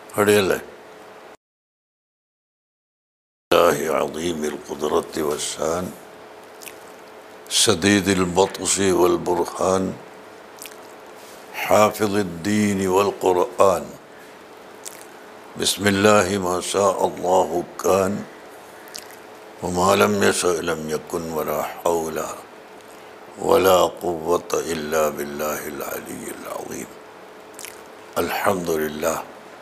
അടിയല്ലേ الله عظيم القدرة والشان شديد البطش والبرهان حافظ الدين والقرآن بسم الله ما شاء الله كان وما لم يشأ لم يكن ولا حول ولا قوة إلا بالله العلي العظيم الحمد لله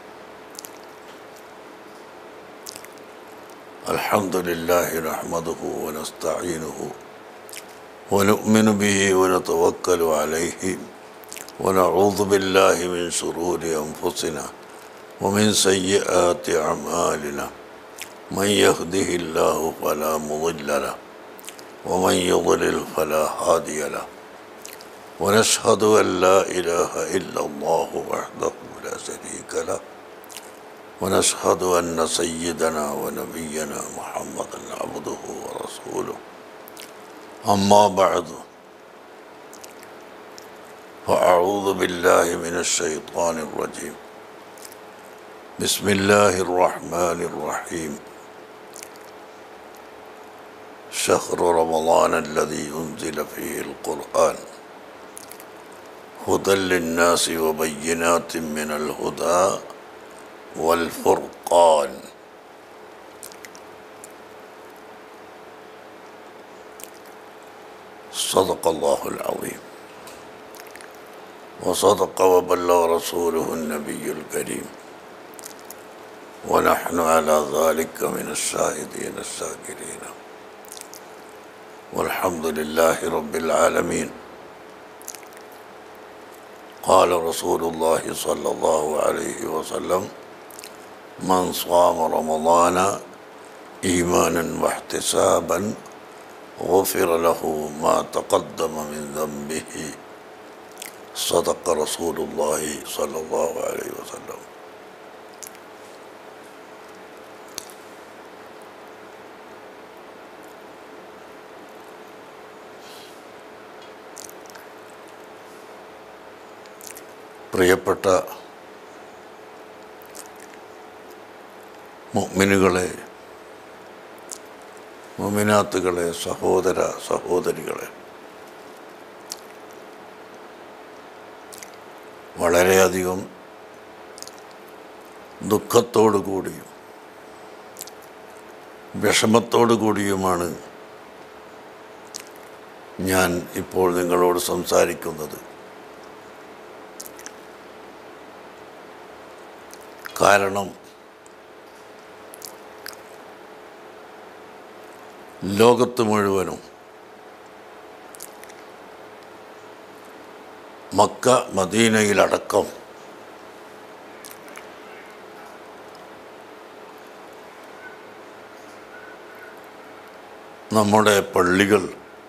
الحمد لله نحمده ونستعينه ونؤمن به ونتوكل عليه ونعوذ بالله من شرور أنفسنا ومن سيئات أعمالنا من يهده الله فلا مضل له ومن يضلل فلا هادي له ونشهد أن لا إله إلا الله وحده لا شريك له ونشهد أن سيدنا ونبينا محمدا عبده ورسوله أما بعد فأعوذ بالله من الشيطان الرجيم بسم الله الرحمن الرحيم شهر رمضان الذي أنزل فيه القرآن هدى للناس وبينات من الهدى والفرقان صدق الله العظيم وصدق وبلغ رسوله النبي الكريم ونحن على ذلك من الشاهدين الشاكرين والحمد لله رب العالمين قال رسول الله صلى الله عليه وسلم من صام رمضان إيمانا واحتسابا غفر له ما تقدم من ذنبه صدق رسول الله صلى الله عليه وسلم പ്രിയപ്പെട്ട മുഅ്മിനുകളെ മുമിനാത്തുകളെ സഹോദര സഹോദരികളെ വളരെയധികം ദുഃഖത്തോടു കൂടിയും വിഷമത്തോടു കൂടിയുമാണ് ഞാൻ ഇപ്പോൾ നിങ്ങളോട് സംസാരിക്കുന്നത് കാരണം ലോകത്ത് മുഴുവനും മക്ക മദീനയിലടക്കം നമ്മുടെ പള്ളികൾ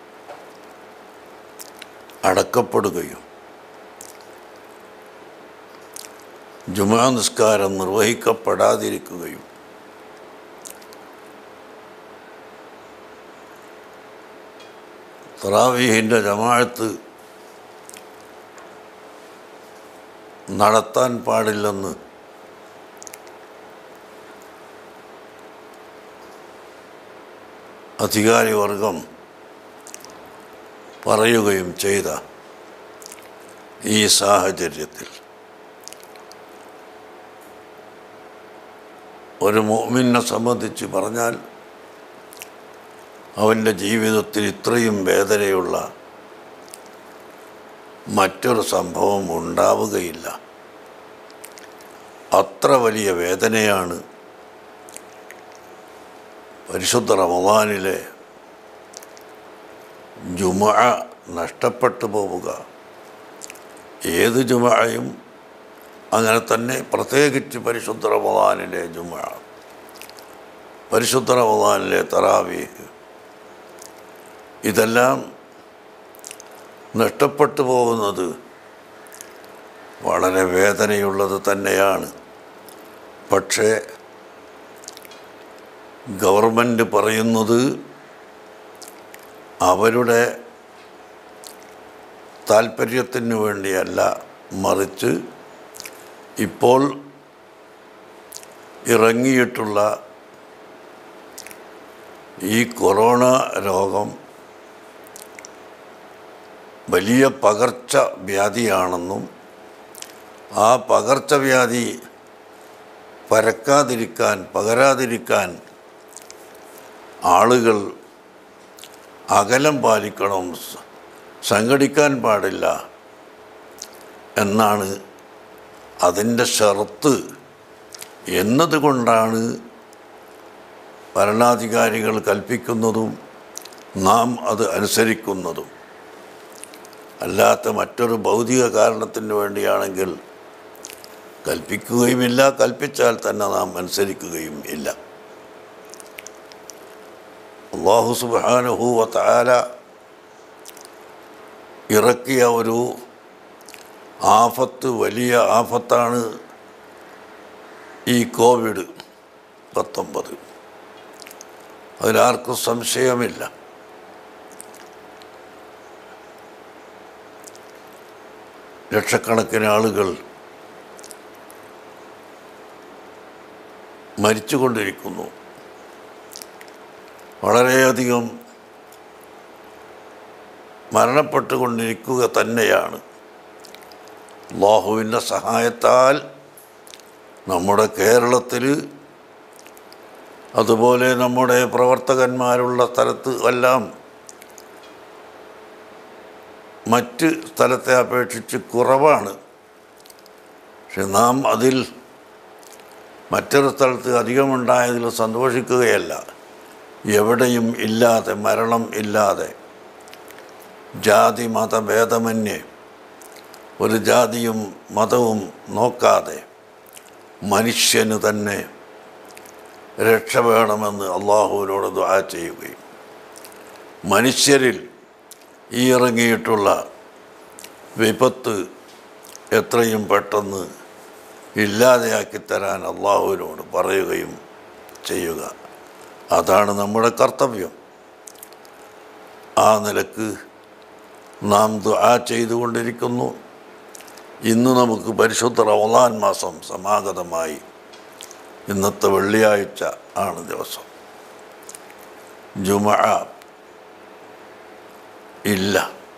അടക്കപ്പെടുകയും ജുമാ നിസ്കാരം നിർവഹിക്കപ്പെടാതിരിക്കുകയും തറാവീഹിൻ്റെ ജമാഅത്ത് നടത്താൻ പാടില്ലെന്ന് അധികാരി വർഗം പറയുകയും ചെയ്ത ഈ സാഹചര്യത്തിൽ ഒരു മോമിനെ സംബന്ധിച്ച് പറഞ്ഞാൽ അവൻ്റെ ജീവിതത്തിൽ ഇത്രയും വേദനയുള്ള മറ്റൊരു സംഭവം ഉണ്ടാവുകയില്ല അത്ര വലിയ വേദനയാണ് പരിശുദ്ധ റമദാനിലെ ജുമ നഷ്ടപ്പെട്ടു പോവുക ഏത് ജുമയും അങ്ങനെ തന്നെ പ്രത്യേകിച്ച് പരിശുദ്ധ റമദാനിലെ ജുമ പരിശുദ്ധ റമദാനിലെ തറാവീഹ് ഇതെല്ലാം നഷ്ടപ്പെട്ടു പോകുന്നത് വളരെ വേദനയുള്ളത് തന്നെയാണ് പക്ഷേ ഗവൺമെൻറ് പറയുന്നത് അവരുടെ താല്പര്യത്തിന് വേണ്ടിയല്ല മറിച്ച് ഇപ്പോൾ ഇറങ്ങിയിട്ടുള്ള ഈ കൊറോണ രോഗം വലിയ പകർച്ച വ്യാധിയാണെന്നും ആ പകർച്ചവ്യാധി പരക്കാതിരിക്കാൻ പകരാതിരിക്കാൻ ആളുകൾ അകലം പാലിക്കണം സ- സംഘടിക്കാൻ പാടില്ല എന്നാണ് അതിൻ്റെ ഷർത്ത് എന്നതുകൊണ്ടാണ് ഭരണാധികാരികൾ കൽപ്പിക്കുന്നതും നാം അത് അനുസരിക്കുന്നതും അല്ലാത്ത മറ്റൊരു ഭൗതിക കാരണത്തിന് വേണ്ടിയാണെങ്കിൽ കൽപ്പിക്കുകയുമില്ല കൽപ്പിച്ചാൽ തന്നെ നാം അനുസരിക്കുകയും ഇല്ല അള്ളാഹു സുബാനുഹൂവ താല ഇറക്കിയ ഒരു ആഫത്ത് വലിയ ആഫത്താണ് ഈ കോവിഡ് പത്തൊമ്പത് അതിലാർക്കും സംശയമില്ല ലക്ഷക്കണക്കിന് ആളുകൾ മരിച്ചുകൊണ്ടിരിക്കുന്നു വളരെയധികം മരണപ്പെട്ടുകൊണ്ടിരിക്കുക തന്നെയാണ് അള്ളാഹുവിൻ്റെ സഹായത്താൽ നമ്മുടെ കേരളത്തിൽ അതുപോലെ നമ്മുടെ പ്രവർത്തകന്മാരുള്ള സ്ഥലത്ത് എല്ലാം മറ്റ് സ്ഥലത്തെ അപേക്ഷിച്ച് കുറവാണ് പക്ഷെ നാം അതിൽ മറ്റൊരു സ്ഥലത്ത് അധികമുണ്ടായതിൽ സന്തോഷിക്കുകയല്ല എവിടെയും ഇല്ലാതെ മരണം ഇല്ലാതെ ജാതി മതഭേദമന്യേ ഒരു ജാതിയും മതവും നോക്കാതെ മനുഷ്യന് തന്നെ രക്ഷ വേണമെന്ന് അള്ളാഹുവിനോട് ദ്വാ ചെയ്യുകയും മനുഷ്യരിൽ ഈ ഇറങ്ങിയിട്ടുള്ള വിപത്ത് എത്രയും പെട്ടെന്ന് ഇല്ലാതെയാക്കി തരാൻ അള്ളാഹുവിനോട് പറയുകയും ചെയ്യുക അതാണ് നമ്മുടെ കർത്തവ്യം ആ നിലക്ക് നാം ദുആ ചെയ്തുകൊണ്ടിരിക്കുന്നു ഇന്ന് നമുക്ക് പരിശുദ്ധ റമദാൻ മാസം സമാഗതമായി ഇന്നത്തെ വെള്ളിയാഴ്ച ആണ് ദിവസം ജുമ ഇല്ല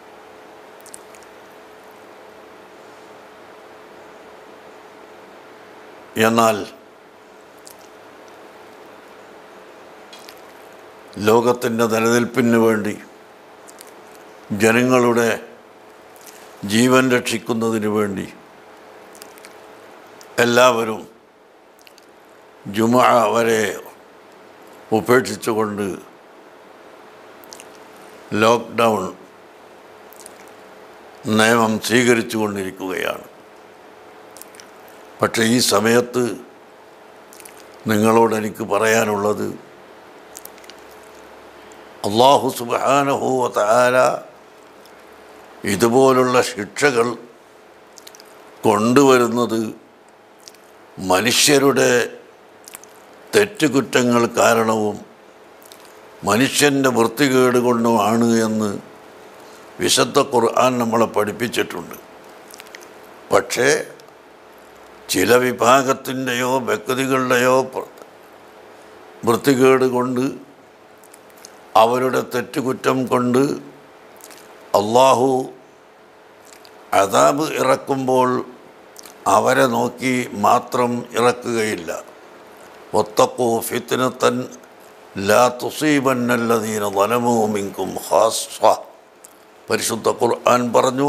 എന്നാൽ ലോകത്തിൻ്റെ നിലനിൽപ്പിന് വേണ്ടി ജനങ്ങളുടെ ജീവൻ രക്ഷിക്കുന്നതിന് വേണ്ടി എല്ലാവരും ജുമ വരെ ഉപേക്ഷിച്ചുകൊണ്ട് ലോക്ക്ഡൗൺ നിയമം സ്വീകരിച്ചു കൊണ്ടിരിക്കുകയാണ് പക്ഷേ ഈ സമയത്ത് നിങ്ങളോട് എനിക്ക് പറയാനുള്ളത് അള്ളാഹു സുബാനഹൂവ താര ഇതുപോലുള്ള ശിക്ഷകൾ കൊണ്ടുവരുന്നത് മനുഷ്യരുടെ തെറ്റുകുറ്റങ്ങൾ കാരണവും മനുഷ്യൻ്റെ വൃത്തികേട് കൊണ്ടുമാണ് എന്ന് വിശുദ്ധ ഖുർആൻ നമ്മളെ പഠിപ്പിച്ചിട്ടുണ്ട് പക്ഷേ ചില വിഭാഗത്തിൻ്റെയോ വ്യക്തികളുടെയോ പ്ര- വൃത്തികേട് കൊണ്ട് അവരുടെ തെറ്റുകുറ്റം കൊണ്ട് അള്ളാഹു അതാബ് ഇറക്കുമ്പോൾ അവരെ നോക്കി മാത്രം ഇറക്കുകയില്ല ഒത്തക്കോ ഫിത്തിനത്തൻ ലാ തുസീബന്നല്ലദീന വലമോ മിങ്കും ഹാസ്വ പരിശുദ്ധ ഖുർആൻ പറഞ്ഞു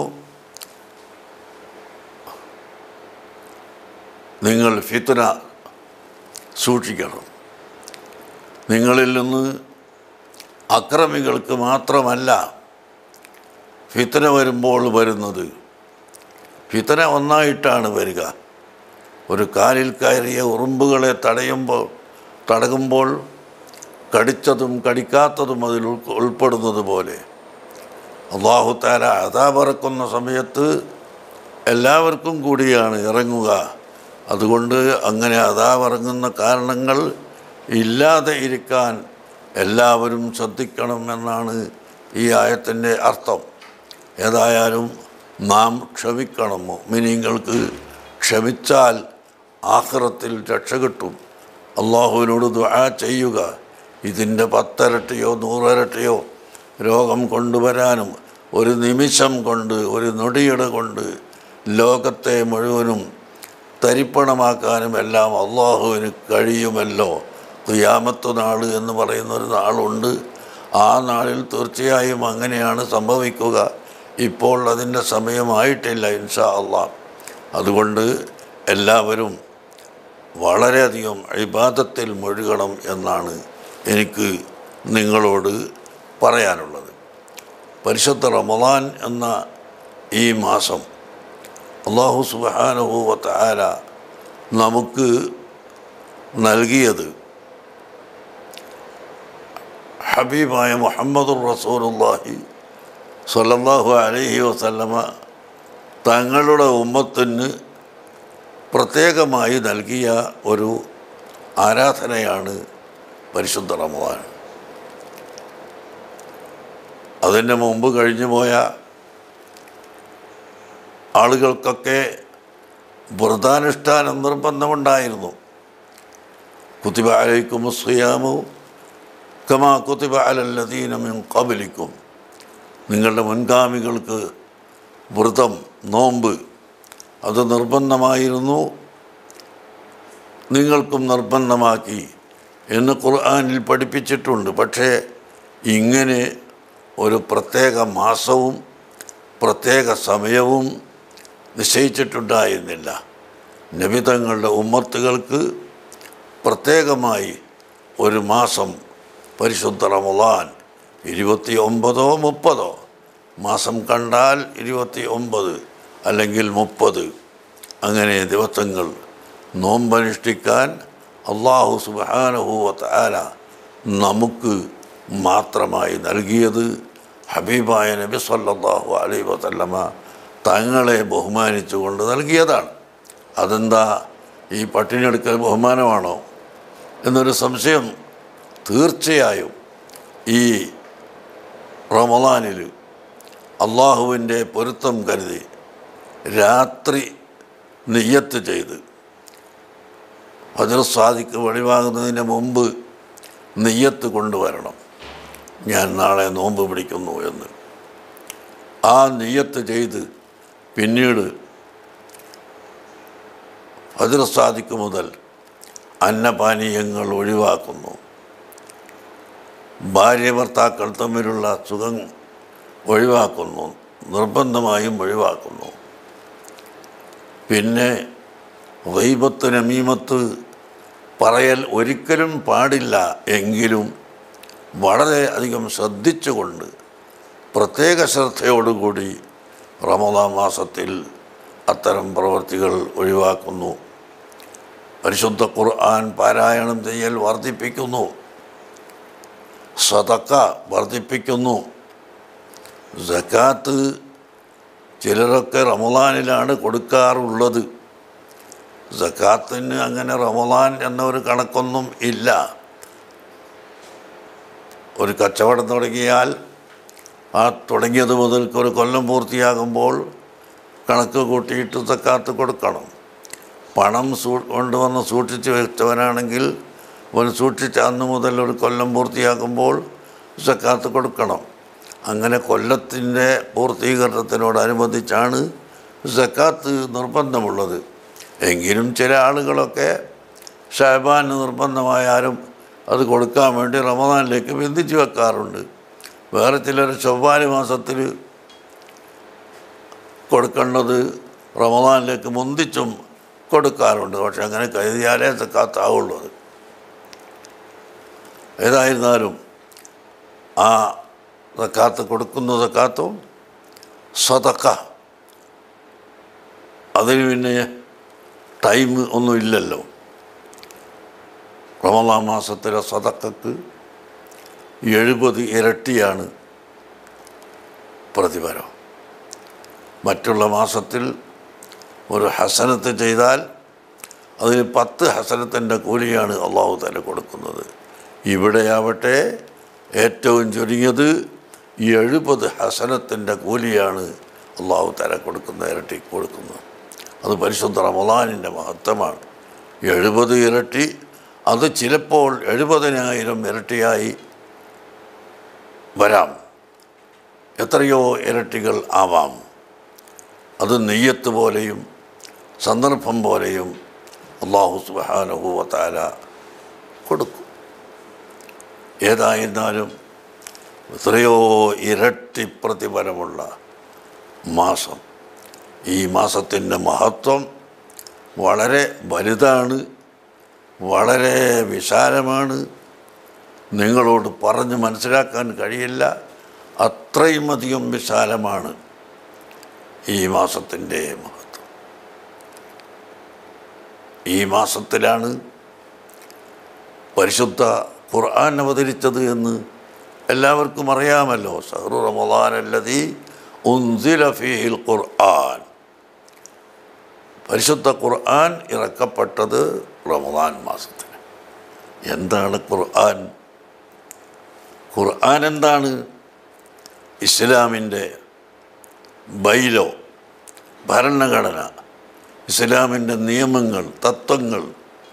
നിങ്ങൾ ഫിത്ന സൂക്ഷിക്കണം നിങ്ങളിൽ നിന്ന് അക്രമികൾക്ക് മാത്രമല്ല ഫിത്തന വരുമ്പോൾ വരുന്നത് ഫിത്തന ഒന്നായിട്ടാണ് വരിക ഒരു കാലിൽ കയറിയ ഉറുമ്പുകളെ തടയുമ്പോൾ തടകുമ്പോൾ കടിച്ചതും കടിക്കാത്തതും അതിൽ ഉൾ- ഉൾപ്പെടുന്നത് പോലെ അള്ളാഹു താല അതാപറക്കുന്ന സമയത്ത് എല്ലാവർക്കും കൂടിയാണ് ഇറങ്ങുക അതുകൊണ്ട് അങ്ങനെ അതാവിറങ്ങുന്ന കാരണങ്ങൾ ഇല്ലാതെ ഇരിക്കാൻ എല്ലാവരും ശ്രദ്ധിക്കണം എന്നാണ് ഈ ആയത്തിൻ്റെ അർത്ഥം ഏതായാലും നാം ക്ഷമിക്കണം മിനിങ്ങൾക്ക് ക്ഷമിച്ചാൽ ആഹ്റത്തിൽ രക്ഷ കിട്ടും അള്ളാഹുവിനോട് ദുആ ചെയ്യുക ഇതിൻ്റെ പത്തരട്ടിയോ നൂറരട്ടിയോ രോഗം കൊണ്ടുവരാനും ഒരു നിമിഷം കൊണ്ട് ഒരു നൊടിയുടെ കൊണ്ട് ലോകത്തെ മുഴുവനും തരിപ്പണമാക്കാനും എല്ലാം അള്ളാഹുവിന് കഴിയുമല്ലോ ഖിയാമത്ത് നാൾ എന്ന് പറയുന്ന ഒരു നാളുണ്ട് ആ നാളിൽ തീർച്ചയായും അങ്ങനെയാണ് സംഭവിക്കുക ഇപ്പോൾ അതിൻ്റെ സമയമായിട്ടില്ല ഇൻഷാ അള്ളാഹ് അതുകൊണ്ട് എല്ലാവരും വളരെയധികം ഇബാദത്തിൽ മുഴുകണം എന്നാണ് എനിക്ക് നിങ്ങളോട് പറയാനുള്ളത് പരിശുദ്ധ റമദാൻ എന്ന ഈ മാസം അള്ളാഹു സുബാനുഭൂവത്ത് ആല നമുക്ക് നൽകിയത് ഹബീബായ മുഹമ്മദുർ റസൂലുള്ളാഹി സ്വല്ലല്ലാഹു അലൈഹി വസല്ലമ തങ്ങളുടെ ഉമ്മത്തിന് പ്രത്യേകമായി നൽകിയ ഒരു ആരാധനയാണ് പരിശുദ്ധ റമദാൻ അതിൻ്റെ മുമ്പ് കഴിഞ്ഞു പോയ ആളുകൾക്കൊക്കെ വ്രതാനുഷ്ഠാനം നിർബന്ധമുണ്ടായിരുന്നു കുത്തിബ അലൈക്കും സുയാമു കമാ കുത്തിബ അലല്ലദീനമിൻ കബലിക്കും നിങ്ങളുടെ മുൻഗാമികൾക്ക് വ്രതം നോമ്പ് അത് നിർബന്ധമായിരുന്നു നിങ്ങൾക്കും നിർബന്ധമാക്കി എന്ന് ഖുർആനിൽ പഠിപ്പിച്ചിട്ടുണ്ട് പക്ഷേ ഇങ്ങനെ ഒരു പ്രത്യേക മാസവും പ്രത്യേക സമയവും നിശ്ചയിച്ചിട്ടുണ്ടായിരുന്നില്ല നബിതങ്ങളുടെ ഉമ്മത്തുകൾക്ക് പ്രത്യേകമായി ഒരു മാസം പരിശുദ്ധ റമദാൻ ഇരുപത്തി ഒമ്പതോ മുപ്പതോ മാസം കണ്ടാൽ ഇരുപത്തി ഒമ്പത് അല്ലെങ്കിൽ മുപ്പത് അങ്ങനെ ദിവസങ്ങൾ നോമ്പനുഷ്ഠിക്കാൻ അള്ളാഹു സുബാനഹൂവത്ത് ആല നമുക്ക് മാത്രമായി നൽകിയത് ഹബീബായ നബി സല്ലല്ലാഹു അലൈഹി വസല്ലമ തങ്ങളെ ബഹുമാനിച്ചുകൊണ്ട് നൽകിയതാണ് അതെന്താ ഈ പട്ടിണിയെടുക്കൽ ബഹുമാനമാണോ എന്നൊരു സംശയം തീർച്ചയായും ഈ റമദാനിൽ അള്ളാഹുവിൻ്റെ പൊരുത്തം കരുതി രാത്രി നെയ്യത്ത് ചെയ്ത് അതിൽ സാധിക്ക് വെളിവാകുന്നതിന് മുമ്പ് നെയ്യത്ത് കൊണ്ടുവരണം ഞാൻ നാളെ നോമ്പ് പിടിക്കുന്നു എന്ന് ആ നെയ്യത്ത് ചെയ്ത് പിന്നീട് അതിൽ സാധിക്ക് മുതൽ അന്നപാനീയങ്ങൾ ഒഴിവാക്കുന്നു ഭാര്യ ഭർത്താക്കൾ തമ്മിലുള്ള സുഖം ഒഴിവാക്കുന്നു നിർബന്ധമായും ഒഴിവാക്കുന്നു പിന്നെ വൈബത്ത് നമീമത്ത് പറയൽ ഒരിക്കലും പാടില്ല എങ്കിലും വളരെ അധികം ശ്രദ്ധിച്ചുകൊണ്ട് പ്രത്യേക ശ്രദ്ധയോടുകൂടി റമദാൻ മാസത്തിൽ അത്തരം പ്രവൃത്തികൾ ഒഴിവാക്കുന്നു പരിശുദ്ധ ഖുർആൻ പാരായണം ചെയ്യൽ വർദ്ധിപ്പിക്കുന്നു സതക്ക വർദ്ധിപ്പിക്കുന്നു സക്കാത്ത് ചിലരൊക്കെ റമദാനിലാണ് കൊടുക്കാറുള്ളത് സക്കാത്തിന് അങ്ങനെ റമദാൻ എന്നൊരു കണക്കൊന്നും ഇല്ല ഒരു കച്ചവടം തുടങ്ങിയാൽ ആ തുടങ്ങിയത് മുതൽക്ക് ഒരു കൊല്ലം പൂർത്തിയാകുമ്പോൾ കണക്ക് കൂട്ടിയിട്ട് സക്കാത്ത് കൊടുക്കണം പണം സൂ കൊണ്ടുവന്ന് സൂക്ഷിച്ച് വെച്ചവനാണെങ്കിൽ അവൻ സൂക്ഷിച്ച അന്ന് മുതൽ ഒരു കൊല്ലം പൂർത്തിയാക്കുമ്പോൾ സക്കാത്ത് കൊടുക്കണം അങ്ങനെ കൊല്ലത്തിൻ്റെ പൂർത്തീകരണത്തിനോടനുബന്ധിച്ചാണ് സക്കാത്ത് നിർബന്ധമുള്ളത് എങ്കിലും ചില ആളുകളൊക്കെ ഷഹബാന് നിർബന്ധമായാലും അത് കൊടുക്കാൻ വേണ്ടി റമദാനിലേക്ക് ബന്ധിച്ച് വെക്കാറുണ്ട് വേറെ ചിലർ ചൊവ്വാല് മാസത്തിൽ കൊടുക്കേണ്ടത് റമദാനിലേക്ക് മുന്തിച്ചും കൊടുക്കാറുണ്ട് പക്ഷെ അങ്ങനെ കരുതിയാലേ സക്കാത്താവുള്ളൂ അത് ഏതായിരുന്നാലും ആ സക്കാത്ത് കൊടുക്കുന്ന സക്കാത്തും സതക്ക അതിന് പിന്നെ ടൈം ഒന്നും ഇല്ലല്ലോ റമദാൻ മാസത്തിലെ സതക്കക്ക് എഴുപത് ഇരട്ടിയാണ് പ്രതിഫലം മറ്റുള്ള മാസത്തിൽ ഒരു ഹസനത്ത് ചെയ്താൽ അതിന് പത്ത് ഹസനത്തിൻ്റെ കൂലിയാണ് അള്ളാഹു തല കൊടുക്കുന്നത് ഇവിടെയാവട്ടെ ഏറ്റവും ചുരുങ്ങിയത് എഴുപത് ഹസനത്തിൻ്റെ കൂലിയാണ് അള്ളാഹു തല കൊടുക്കുന്ന ഇരട്ടി കൊടുക്കുന്നത് അത് പരിശുദ്ധ റമദാനിൻ്റെ മഹത്വമാണ് എഴുപത് ഇരട്ടി അത് ചിലപ്പോൾ എഴുപതിനായിരം ഇരട്ടിയായി വരാം എത്രയോ ഇരട്ടികൾ ആവാം അത് നെയ്യത്ത് പോലെയും സന്ദർഭം പോലെയും അള്ളാഹു സുബാനുഭൂവത്താല കൊടുക്കും ഏതായിരുന്നാലും എത്രയോ ഇരട്ടി പ്രതിഫലമുള്ള മാസം ഈ മാസത്തിൻ്റെ മഹത്വം വളരെ വലുതാണ് വളരെ വിശാലമാണ് നിങ്ങളോട് പറഞ്ഞ് മനസ്സിലാക്കാൻ കഴിയില്ല അത്രയും അധികം വിശാലമാണ് ഈ മാസത്തിൻ്റെ മഹത്വം ഈ മാസത്തിലാണ് പരിശുദ്ധ ഖുർആൻ അവതരിച്ചത് എന്ന് എല്ലാവർക്കും അറിയാമല്ലോ സഹറു റമദാൻ അല്ലതി ഉൻസില ഫീഹിൽ ഖുർആൻ പരിശുദ്ധ ഖുർആൻ ഇറക്കപ്പെട്ടത് റമദാൻ മാസത്തിന് എന്താണ് ഖുർആൻ ഖുർആൻ എന്താണ് ഇസ്ലാമിൻ്റെ ബൈലോ ഭരണഘടന ഇസ്ലാമിൻ്റെ നിയമങ്ങൾ തത്വങ്ങൾ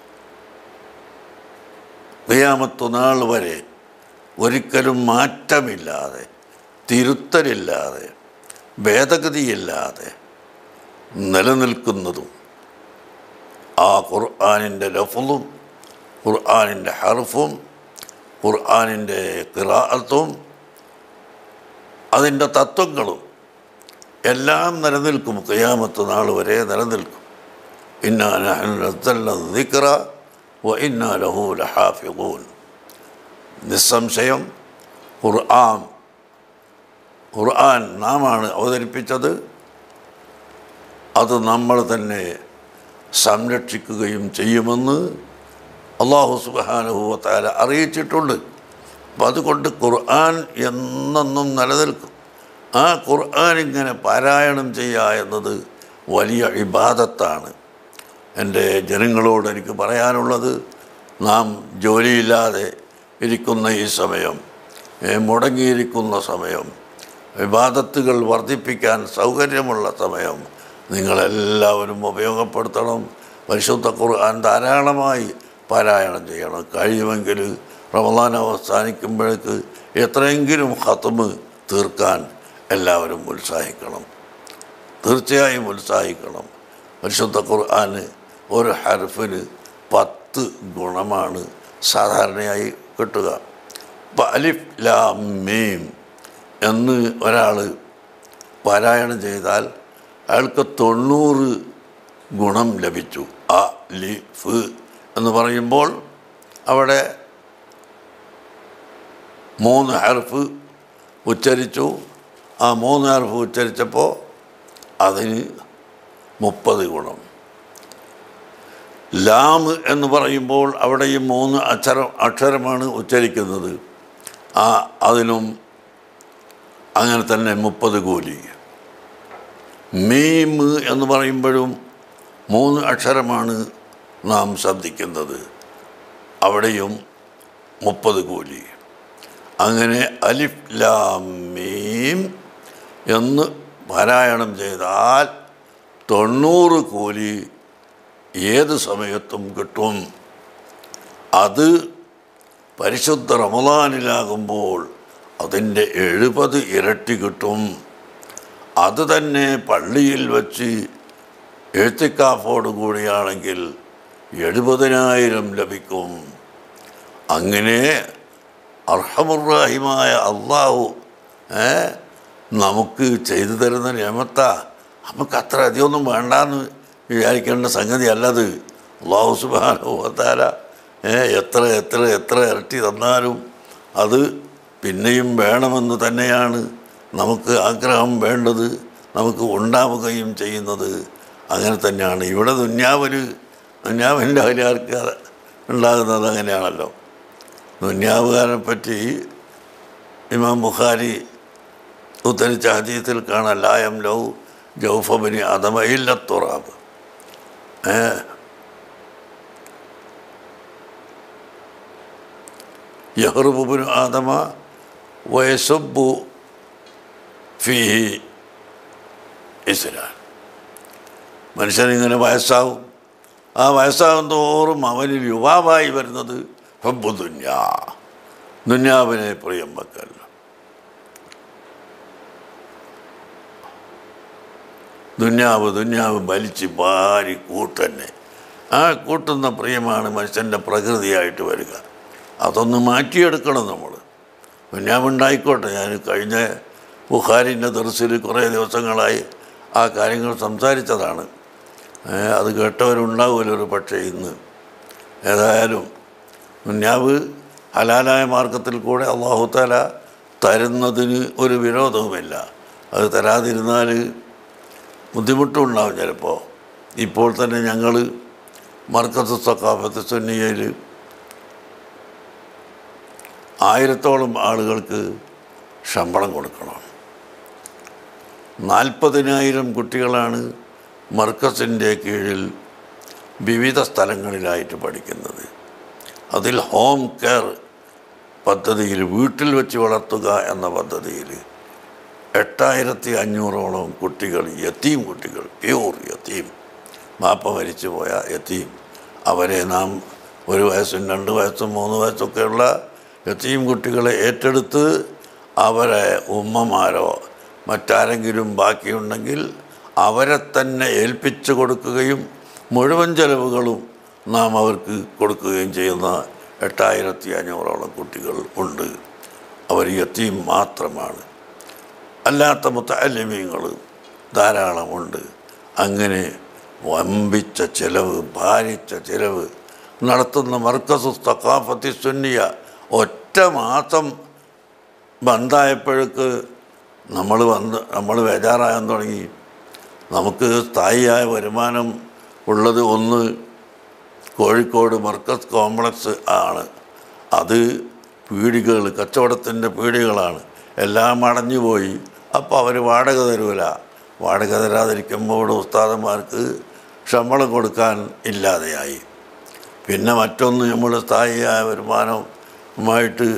ഖിയാമത്തു നാൾ വരെ ഒരിക്കലും മാറ്റമില്ലാതെ തിരുത്തലില്ലാതെ ഭേദഗതിയില്ലാതെ നിലനിൽക്കുന്നതും ആ ഖുർആാനിൻ്റെ ലഫും ഖുർആാനിൻ്റെ ഹർഫും ഖുർആാനിൻ്റെ കിറാഅത്തും അതിൻ്റെ തത്വങ്ങളും എല്ലാം നിലനിൽക്കും ഖിയാമത്ത് നാൾ വരെ നിലനിൽക്കും ഇന്നാലിക്ര വ ഇന്നാ ലഹു ലഹാഫിഖൂൻ നിസ്സംശയം ഖുർആൻ ഖുർആൻ നാമാണ് അവതരിപ്പിച്ചത് അത് നമ്മൾ തന്നെ സംരക്ഷിക്കുകയും ചെയ്യുമെന്ന് അള്ളാഹു സുബാനുഭവത്താല അറിയിച്ചിട്ടുണ്ട് അപ്പം അതുകൊണ്ട് ഖുർആൻ എന്നെന്നും നിലനിൽക്കും ആ ഖുർആൻ ഇങ്ങനെ പാരായണം ചെയ്യുക എന്നത് വലിയ ഇബാദത്താണ് എൻ്റെ ജനങ്ങളോട് എനിക്ക് പറയാനുള്ളത് നാം ജോലിയില്ലാതെ ഇരിക്കുന്ന ഈ സമയം ഏ, മുടങ്ങിയിരിക്കുന്ന സമയം വിവാദത്തുകൾ വർദ്ധിപ്പിക്കാൻ സൗകര്യമുള്ള സമയം നിങ്ങളെല്ലാവരും ഉപയോഗപ്പെടുത്തണം പരിശുദ്ധ ഖുർആൻ ധാരാളമായി പാരായണം ചെയ്യണം കഴിയുമെങ്കിൽ റമദാൻ അവസാനിക്കുമ്പോഴേക്ക് എത്രയെങ്കിലും ഹത്തമ് തീർക്കാൻ എല്ലാവരും ഉത്സാഹിക്കണം തീർച്ചയായും ഉത്സാഹിക്കണം പരിശുദ്ധ ഖുർആന് ഒരു ഹർഫിന് പത്ത് ഗുണമാണ് സാധാരണയായി കിട്ടുക ഇപ്പം അലിഫ് ലാം മീം എന്ന് ഒരാൾ പാരായണം ചെയ്താൽ അയാൾക്ക് തൊണ്ണൂറ് ഗുണം ലഭിച്ചു അ ലി ഫ് എന്ന് പറയുമ്പോൾ അവിടെ മൂന്ന് ഹർഫ് ഉച്ചരിച്ചു ആ മൂന്ന് ഹർഫ് ഉച്ചരിച്ചപ്പോൾ അതിന് മുപ്പത് ഗുണം ലാം എന്ന് പറയുമ്പോൾ അവിടെ ഈ മൂന്ന് അക്ഷരം അക്ഷരമാണ് ഉച്ചരിക്കുന്നത് ആ അതിനും അങ്ങനെ തന്നെ മുപ്പത് കൂലി മീം എന്ന് പറയുമ്പോഴും മൂന്ന് അക്ഷരമാണ് നാം ശബ്ദിക്കുന്നത് അവിടെയും മുപ്പത് കൂലി അങ്ങനെ അലിഫ് ലാം മീം എന്ന് പാരായണം ചെയ്താൽ തൊണ്ണൂറ് കൂലി ഏത് സമയത്തും കിട്ടും അത് പരിശുദ്ധ റമദാനിലാകുമ്പോൾ അതിൻ്റെ എഴുപത് ഇരട്ടി കിട്ടും അത് തന്നെ പള്ളിയിൽ വച്ച് എഴുത്തിക്കാഫോട് കൂടിയാണെങ്കിൽ എഴുപതിനായിരം ലഭിക്കും അങ്ങനെ അർഹമുറാഹിമായ അള്ളാഹു ഏ നമുക്ക് ചെയ്തു തരുന്ന നിയമത്ത നമുക്ക് അത്ര അധികമൊന്നും വേണ്ടാന്ന് വിചാരിക്കേണ്ട സംഗതി അല്ലത് അള്ളാഹു സുബാനുഭവത്താല ഏ എത്ര എത്ര എത്ര ഇരട്ടി തന്നാലും അത് പിന്നെയും വേണമെന്ന് തന്നെയാണ് നമുക്ക് ആഗ്രഹം വേണ്ടത് നമുക്ക് ഉണ്ടാവുകയും ചെയ്യുന്നത് അങ്ങനെ തന്നെയാണ് ഇവിടെ ദുന്യാവിന് ദുന്യാവിൻ്റെ അഖിലാർക്ക് ഉണ്ടാകുന്നത് അങ്ങനെയാണല്ലോ ദുന്യാവുകാരെ പറ്റി ഇമാം ബുഖാരി ഉദ്ധരിച്ച ഹദീത്തിൽ കാണാം ലായം ലൗ ജൗഫബിനി അതമയില്ല തുറാബ് ഏ യഹ്റുബുബിന് ആദമ വയസുബു ഫിഹി ഇസ്ലാൻ മനുഷ്യനിങ്ങനെ വയസ്സാവും ആ വയസ്സാകും തോറും അവനിൽ യുവാവായി വരുന്നത് ഹബ്ബു ദുന്യാ ദുന്യാവിനെ പ്രിയം വെക്കൽ ദുന്യാവ് ദുന്യാവ് വലിച്ച് വാരി കൂട്ടന്നെ ആ കൂട്ടുന്ന പ്രിയമാണ് മനുഷ്യൻ്റെ പ്രകൃതിയായിട്ട് വരിക അതൊന്ന് മാറ്റിയെടുക്കണം നമ്മൾ ദുന്യാവുണ്ടായിക്കോട്ടെ ഞാൻ കഴിഞ്ഞ ബുഹാരിൻ്റെ ദർസിൽ കുറേ ദിവസങ്ങളായി ആ കാര്യങ്ങൾ സംസാരിച്ചതാണ് ഏ, അത് കേട്ടവരുണ്ടാവുമല്ലോ ഒരു പക്ഷേ ഇന്ന് ഏതായാലും ദുന്യാവ് ഹലാലായ മാർഗത്തിൽ കൂടെ അള്ളാഹുത്താല തരുന്നതിന് ഒരു വിരോധവുമില്ല അത് തരാതിരുന്നാൽ ബുദ്ധിമുട്ടുണ്ടാവും ചിലപ്പോൾ ഇപ്പോൾ തന്നെ ഞങ്ങൾ മർക്കത്ത് സക്കാഫത്ത് സുന്നിയയിൽ ആയിരത്തോളം ആളുകൾക്ക് ശമ്പളം കൊടുക്കണം നാൽപ്പതിനായിരം കുട്ടികളാണ് മർക്കസിൻ്റെ കീഴിൽ വിവിധ സ്ഥലങ്ങളിലായിട്ട് പഠിക്കുന്നത് അതിൽ ഹോം കെയർ പദ്ധതിയിൽ വീട്ടിൽ വെച്ച് വളർത്തുക എന്ന പദ്ധതിയിൽ എട്ടായിരത്തി അഞ്ഞൂറോളം കുട്ടികൾ യത്തീം കുട്ടികൾ പ്യൂർ യത്തീം മാപ്പ മരിച്ചു പോയ യത്തീം അവരെ നാം ഒരു വയസ്സും രണ്ട് വയസ്സും മൂന്ന് വയസ്സൊക്കെയുള്ള യത്തീം കുട്ടികളെ ഏറ്റെടുത്ത് അവരെ ഉമ്മമാരോ മറ്റാരെങ്കിലും ബാക്കിയുണ്ടെങ്കിൽ അവരെ തന്നെ ഏൽപ്പിച്ചു കൊടുക്കുകയും മുഴുവൻ ചെലവുകളും നാം അവർക്ക് കൊടുക്കുകയും ചെയ്യുന്ന എട്ടായിരത്തി അഞ്ഞൂറോളം കുട്ടികൾ ഉണ്ട് അവർ യത്തീം മാത്രമാണ് അല്ലാത്ത മുത്തല്യമീങ്ങൾ ധാരാളമുണ്ട് അങ്ങനെ വമ്പിച്ച ചിലവ് ഭാരിച്ച ചിലവ് നടത്തുന്ന മർക്കസു തക്കാഫത്തി സുന്നിയ ഒറ്റ മാസം ബന്ധായപ്പോഴേക്ക് നമ്മൾ വന്ന് നമ്മൾ ബേജാറാകാൻ തുടങ്ങി നമുക്ക് സ്ഥായിയായ വരുമാനം ഉള്ളത് ഒന്ന് കോഴിക്കോട് മർക്കസ് കോംപ്ലക്സ് ആണ് അത് പീടികകൾ കച്ചവടത്തിൻ്റെ പീടികളാണ് എല്ലാം അടഞ്ഞു പോയി അപ്പോൾ അവർ വാടക തരൂല വാടക തരാതിരിക്കുമ്പോൾ ഉസ്താദന്മാർക്ക് ശമ്പളം കൊടുക്കാൻ ഇല്ലാതെയായി പിന്നെ മറ്റൊന്ന് നമ്മൾ സ്ഥായിയായ വരുമാനവുമായിട്ട്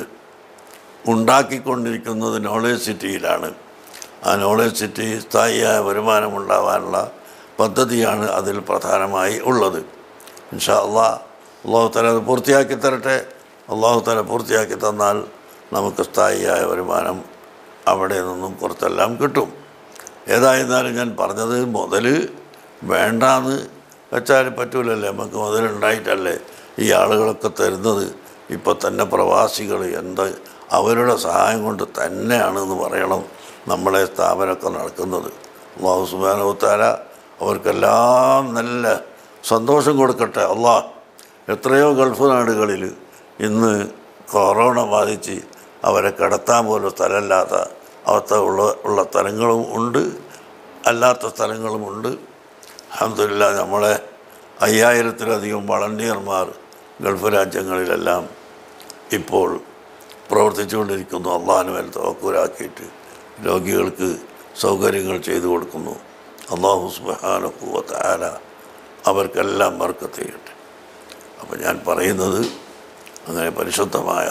ഉണ്ടാക്കിക്കൊണ്ടിരിക്കുന്നത് നോളേജ് സിറ്റിയിലാണ് ആ നോളേജ് സിറ്റി സ്ഥായിയായ വരുമാനമുണ്ടാവാനുള്ള പദ്ധതിയാണ് അതിൽ പ്രധാനമായി ഉള്ളത് ഇൻഷാ അള്ളാ അള്ളാഹു തല അത് പൂർത്തിയാക്കി തരട്ടെ അള്ളാഹു തല പൂർത്തിയാക്കി തന്നാൽ നമുക്ക് സ്ഥായിയായ വരുമാനം അവിടെ നിന്നും കുറച്ചെല്ലാം കിട്ടും ഏതായിരുന്നാലും ഞാൻ പറഞ്ഞത് മുതൽ വേണ്ടാന്ന് വെച്ചാൽ പറ്റൂലല്ലേ നമുക്ക് മുതലുണ്ടായിട്ടല്ലേ ഈ ആളുകളൊക്കെ തരുന്നത് ഇപ്പോൾ തന്നെ പ്രവാസികൾ എന്ത് അവരുടെ സഹായം കൊണ്ട് തന്നെയാണെന്ന് പറയണം നമ്മളെ സ്ഥാപനമൊക്കെ നടക്കുന്നത് അള്ളാഹു സുബാനവുത്താല അവർക്കെല്ലാം നല്ല സന്തോഷം കൊടുക്കട്ടെ അള്ളാഹ് എത്രയോ ഗൾഫ് നാടുകളിൽ ഇന്ന് കൊറോണ ബാധിച്ച് അവരെ കിടത്താൻ പോലും സ്ഥലമില്ലാത്ത അവസ്ഥ ഉള്ള ഉള്ള സ്ഥലങ്ങളും ഉണ്ട് അല്ലാത്ത സ്ഥലങ്ങളുമുണ്ട് അഹമ്മദില്ല നമ്മളെ അയ്യായിരത്തിലധികം വളണ്ടിയർമാർ ഗൾഫ് രാജ്യങ്ങളിലെല്ലാം ഇപ്പോൾ പ്രവർത്തിച്ചുകൊണ്ടിരിക്കുന്നു അള്ളാഹുനുമേൽ തോക്കൂരാക്കിയിട്ട് രോഗികൾക്ക് സൗകര്യങ്ങൾ ചെയ്തു കൊടുക്കുന്നു അള്ളാഹു സുബാനുഭൂവത്ത് ആല അവർക്കെല്ലാം വർക്കത്ത് ചെയ്യട്ടെ അപ്പോൾ ഞാൻ പറയുന്നത് അങ്ങനെ പരിശുദ്ധമായ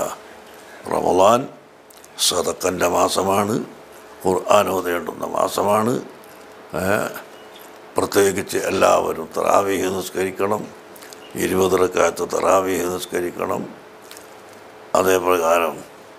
റമദാൻ സതക്കൻ്റെ മാസമാണ് ഖുർആൻ ഓതേണ്ടുന്ന മാസമാണ് ഏ, പ്രത്യേകിച്ച് എല്ലാവരും തറാവീഹ് നിസ്കരിക്കണം ഇരുപത് റക്കാലത്ത് തറാവീഹ് നിസ്കരിക്കണം അതേ പ്രകാരം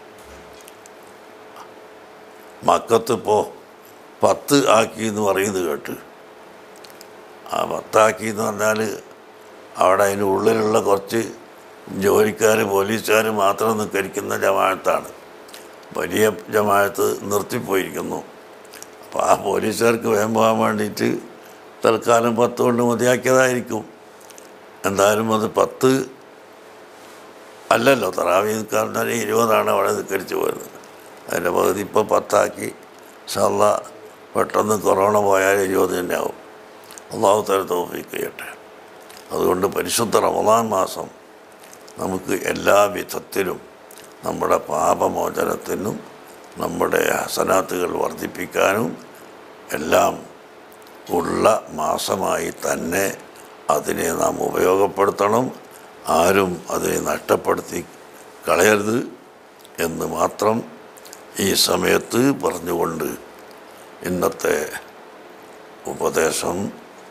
മക്കത്ത് ഇപ്പോൾ പത്ത് ആക്കി എന്ന് പറയുന്നത് കേട്ട് ആ പത്താക്കി എന്ന് പറഞ്ഞാൽ അവിടെ അതിൻ്റെ ഉള്ളിലുള്ള കുറച്ച് ജോലിക്കാർ പോലീസുകാർ മാത്രം നിസ്കരിക്കുന്ന ജമാഅത്താണ് വലിയ ജമാഅത്ത് നിർത്തിപ്പോയിരിക്കുന്നു അപ്പോൾ ആ പോലീസുകാർക്ക് വേഗം പോകാൻ വേണ്ടിയിട്ട് തൽക്കാലം പത്ത് കൊണ്ട് മതിയാക്കിയതായിരിക്കും എന്തായാലും അത് പത്ത് അല്ലല്ലോ തറാവി നിൽക്കാൻ ഇരുപതാണ് അവിടെ നിസ്കരിച്ച് പോയത് അതിൻ്റെ പകുതി ഇപ്പോൾ പത്താക്കി ഷല്ല പെട്ടെന്ന് കൊറോണ പോയാൽ ഇരുപത് തന്നെ ആവും അള്ളാഹു തല തോഫിക്ക് ചെയ്യട്ടെ അതുകൊണ്ട് പരിശുദ്ധ റമദാൻ മാസം നമുക്ക് എല്ലാ വിധത്തിലും നമ്മുടെ പാപമോചനത്തിനും നമ്മുടെ ഹസനാത്തുകൾ വർദ്ധിപ്പിക്കാനും എല്ലാം ഉള്ള മാസമായി തന്നെ അതിനെ നാം ഉപയോഗപ്പെടുത്തണം ആരും അതിനെ നഷ്ടപ്പെടുത്തി കളയരുത് എന്ന് മാത്രം ഈ സമയത്ത് പറഞ്ഞുകൊണ്ട് ഇന്നത്തെ ഉപദേശം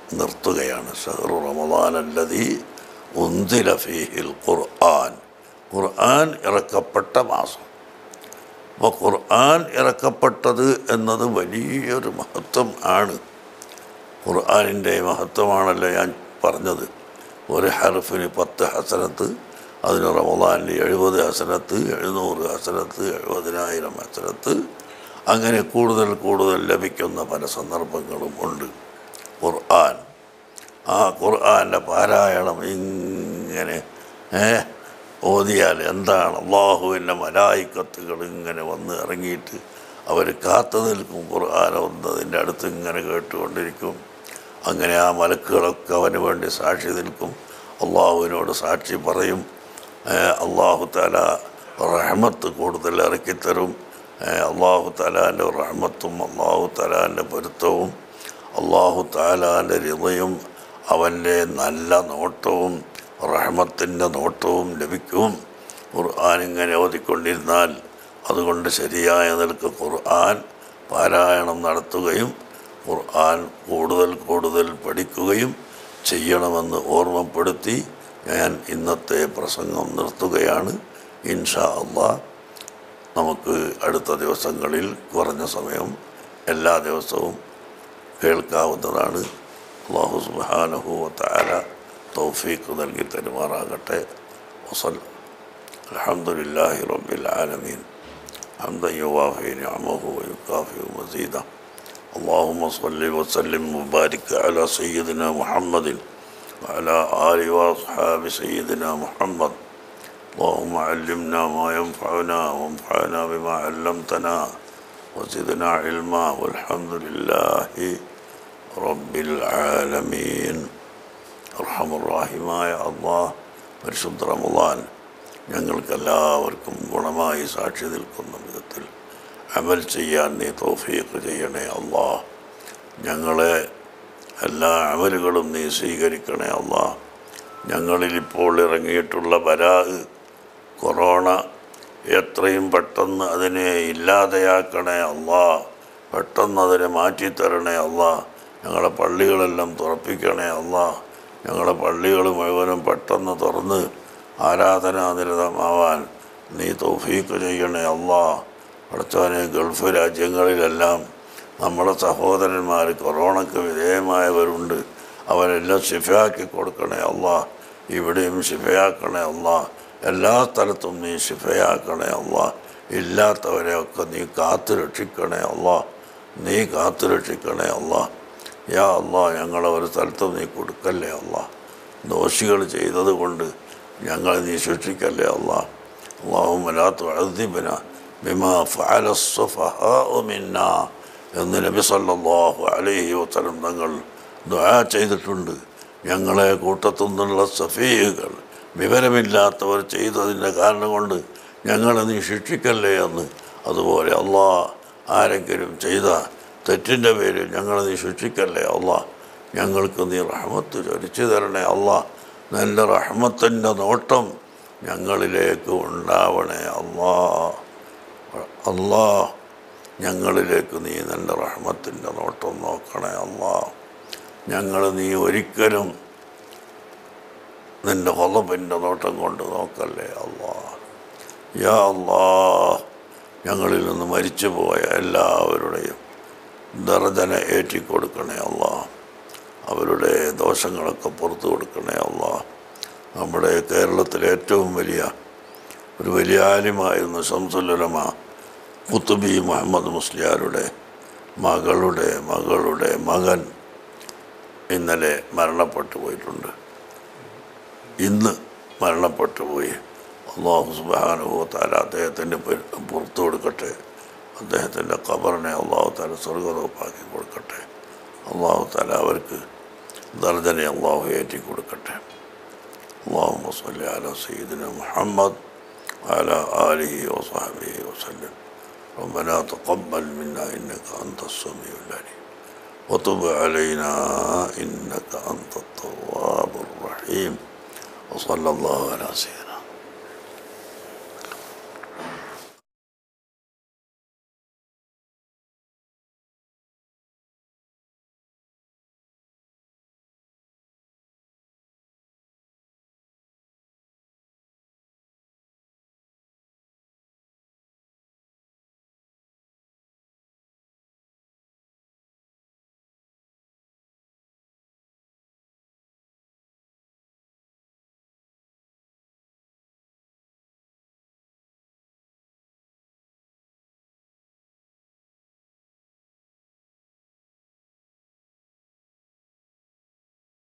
നിർത്തുകയാണ് ഷഹറു റമദാൻ അല്ലതി ഉന്തില ഫീഹിൽ ഖുർആൻ ഖുർആൻ ഇറക്കപ്പെട്ട മാസം അപ്പോൾ ഖുർആൻ ഇറക്കപ്പെട്ടത് എന്നത് വലിയൊരു മഹത്വം ആണ് ഖുർആനിൻ്റെ മഹത്വമാണല്ലോ ഞാൻ പറഞ്ഞത് ഒരു ഹർഫിന് പത്ത് ഹസനത്ത് അതിന് റമദാനിൽ എഴുപത് ഹസനത്ത് എഴുന്നൂറ് ഹസനത്ത് എഴുപതിനായിരം ഹസനത്ത് അങ്ങനെ കൂടുതൽ കൂടുതൽ ലഭിക്കുന്ന പല സന്ദർഭങ്ങളും ഉണ്ട് ഖുർആൻ ആ ഖുർആൻ്റെ പാരായണം ഇങ്ങനെ ഏ ഓതിയാൽ എന്താണ് അള്ളാഹുവിൻ്റെ മലായിക്കത്തുകൾ ഇങ്ങനെ വന്ന് ഇറങ്ങിയിട്ട് അവർ കാത്തു നിൽക്കും ഖുർആൻ ഒന്നതിൻ്റെ അടുത്ത് ഇങ്ങനെ കേട്ടുകൊണ്ടിരിക്കും അങ്ങനെ ആ മലക്കുകളൊക്കെ അവന് വേണ്ടി സാക്ഷി നിൽക്കും അള്ളാഹുവിനോട് സാക്ഷി പറയും ഏ, അള്ളാഹു താല റഹ്മത്ത് കൂടുതൽ ഇറക്കിത്തരും ഏ, അള്ളാഹു താലാൻ്റെ റഹ്മത്തും അള്ളാഹു താലാൻ്റെ പൊരുത്തവും അള്ളാഹു താലാൻ്റെ ഹൃദയം അവൻ്റെ നല്ല നോട്ടവും റഹ്മത്തിൻ്റെ നോട്ടവും ലഭിക്കും ഖുർആൻ ഇങ്ങനെ ഓതിക്കൊണ്ടിരുന്നാൽ അതുകൊണ്ട് ശരിയായ നിലക്ക് ഖുർആൻ പാരായണം നടത്തുകയും ഖുർആൻ കൂടുതൽ കൂടുതൽ പഠിക്കുകയും ചെയ്യണമെന്ന് ഓർമ്മപ്പെടുത്തി ഞാൻ ഇന്നത്തെ പ്രസംഗം നിർത്തുകയാണ് ഇൻഷാ അള്ളാഹ് നമുക്ക് അടുത്ത ദിവസങ്ങളിൽ കുറഞ്ഞ സമയം എല്ലാ ദിവസവും കേൾക്കാവുന്നതാണ് അള്ളാഹു സുബാനഹു താര തൗഫീഖ് നൽകി തരുമാറാകട്ടെ വസൽ അലഹമുല്ലാഹി റബ്ബിൽ ആലമീൻ حمدا يوافي نعمه ويكافئ مزيدا اللهم صل وسلم وبارك على سيدنا محمد وعلى آله وأصحاب سيدنا محمد اللهم علمنا ما ينفعنا وانفعنا بما علمتنا وزدنا علما والحمد لله رب العالمين അർഹം റാഹിമായ അള്ളാഹ് പരിശുദ്ധ റമദാൻ ഞങ്ങൾക്കെല്ലാവർക്കും ഗുണമായി സാക്ഷി നിൽക്കുന്ന വിധത്തിൽ അമൽ ചെയ്യാൻ നീ തോഫീക്ക് ചെയ്യണേ അള്ളാഹ് ഞങ്ങളെ എല്ലാ അമലുകളും നീ സ്വീകരിക്കണേ അള്ളാഹ് ഞങ്ങളിൽ ഇപ്പോൾ ഇറങ്ങിയിട്ടുള്ള ബലാഹ് കൊറോണ എത്രയും പെട്ടെന്ന് അതിനെ ഇല്ലാതെയാക്കണേ അള്ളാ പെട്ടെന്ന് അതിനെ മാറ്റിത്തരണേ അള്ളാ ഞങ്ങളുടെ പള്ളികളെല്ലാം തുറപ്പിക്കണേ അള്ളാ ഞങ്ങളുടെ പള്ളികൾ മുഴുവനും പെട്ടെന്ന് തുറന്ന് ആരാധനാനിരതമാവാൻ നീ തൗഫീക്ക് ചെയ്യണേ അള്ളാ പഠിച്ചവനെ ഗൾഫ് രാജ്യങ്ങളിലെല്ലാം നമ്മുടെ സഹോദരന്മാർ കൊറോണയ്ക്ക് വിധേയമായവരുണ്ട് അവരെല്ലാം ശിഫയാക്കി കൊടുക്കണേ അള്ളാ ഇവിടെയും ശിഫയാക്കണേ അള്ളാ എല്ലാ സ്ഥലത്തും നീ ശിഫയാക്കണേ അള്ളാ ഇല്ലാത്തവരെയൊക്കെ നീ കാത്തു രക്ഷിക്കണേ അള്ളാ നീ കാത്തു രക്ഷിക്കണേ അള്ളാ യാ അള്ളാ ഞങ്ങളെ ഒരു സ്ഥലത്തും നീ കൊടുക്കല്ലേ അള്ളാ ദോഷികൾ ചെയ്തത് കൊണ്ട് ഞങ്ങളെ നീ ശിക്ഷിക്കല്ലേ അള്ളാ അള്ളാഹുമലാത്തു അഴുതിബിന ബിമാ ഫഅലസ്സുഫഹാഉമിന്ന എന്ന് നബി സല്ലല്ലാഹു അലൈഹി വസല്ലം തങ്ങൾ ദുആ ചെയ്തിട്ടുണ്ട് ഞങ്ങളെ കൂട്ടത്തു നിന്നുള്ള സഫീഹുകൾ വിവരമില്ലാത്തവർ ചെയ്തതിൻ്റെ കാരണം കൊണ്ട് ഞങ്ങളെ നീ ശിക്ഷിക്കല്ലേ എന്ന് അതുപോലെ അള്ളാ ആരെങ്കിലും ചെയ്ത തെറ്റിൻ്റെ പേരിൽ ഞങ്ങളെ നീ ശിക്ഷിക്കല്ലേ അള്ളാ ഞങ്ങൾക്ക് നീ റഹ്മത്ത് ചൊരിച്ചു തരണേ അള്ളാ നല്ല റഹ്മത്തിൻ്റെ നോട്ടം ഞങ്ങളിലേക്ക് ഉണ്ടാവണേ അള്ളാ അള്ളാ ഞങ്ങളിലേക്ക് നീ നല്ല റഹ്മത്തിൻ്റെ നോട്ടം നോക്കണേ അള്ളാ ഞങ്ങൾ നീ ഒരിക്കലും നിൻ്റെ കൊലപ്പിൻ്റെ നോട്ടം കൊണ്ട് നോക്കല്ലേ അള്ളാ യാ അള്ളാ ഞങ്ങളിൽ നിന്ന് മരിച്ചു പോയ എല്ലാവരുടെയും ദർജന ഏറ്റിക്കൊടുക്കണേ അള്ളാ അവരുടെ ദോഷങ്ങളൊക്കെ പുറത്തു കൊടുക്കണേ അള്ളാ നമ്മുടെ കേരളത്തിലെ ഏറ്റവും വലിയ ഒരു വലിയ ആലിമായിരുന്ന ശംസുലമ കുത്തുബി മുഹമ്മദ് മുസ്ലിയാരുടെ മകളുടെ മകളുടെ മകൻ ഇന്നലെ മരണപ്പെട്ടു പോയിട്ടുണ്ട് ഇന്ന് മരണപ്പെട്ടു പോയി അള്ളാഹു സുബാനുഭവത്താല അദ്ദേഹത്തിൻ്റെ പുറത്തു കൊടുക്കട്ടെ അദ്ദേഹത്തിൻ്റെ ഖബറിനെ അള്ളാഹു താല സ്വർഗതോപ്പാക്കി കൊടുക്കട്ടെ അള്ളാഹു താല അവർക്ക് ദർജനെ അള്ളാഹു ഏറ്റി കൊടുക്കട്ടെ اللهم صل على سيدنا محمد وعلى آله وصحبه وسلم ربنا تقبل منا إنك أنت السميع العليم وتب علينا إنك أنت التواب الرحيم وصلى الله على سيدنا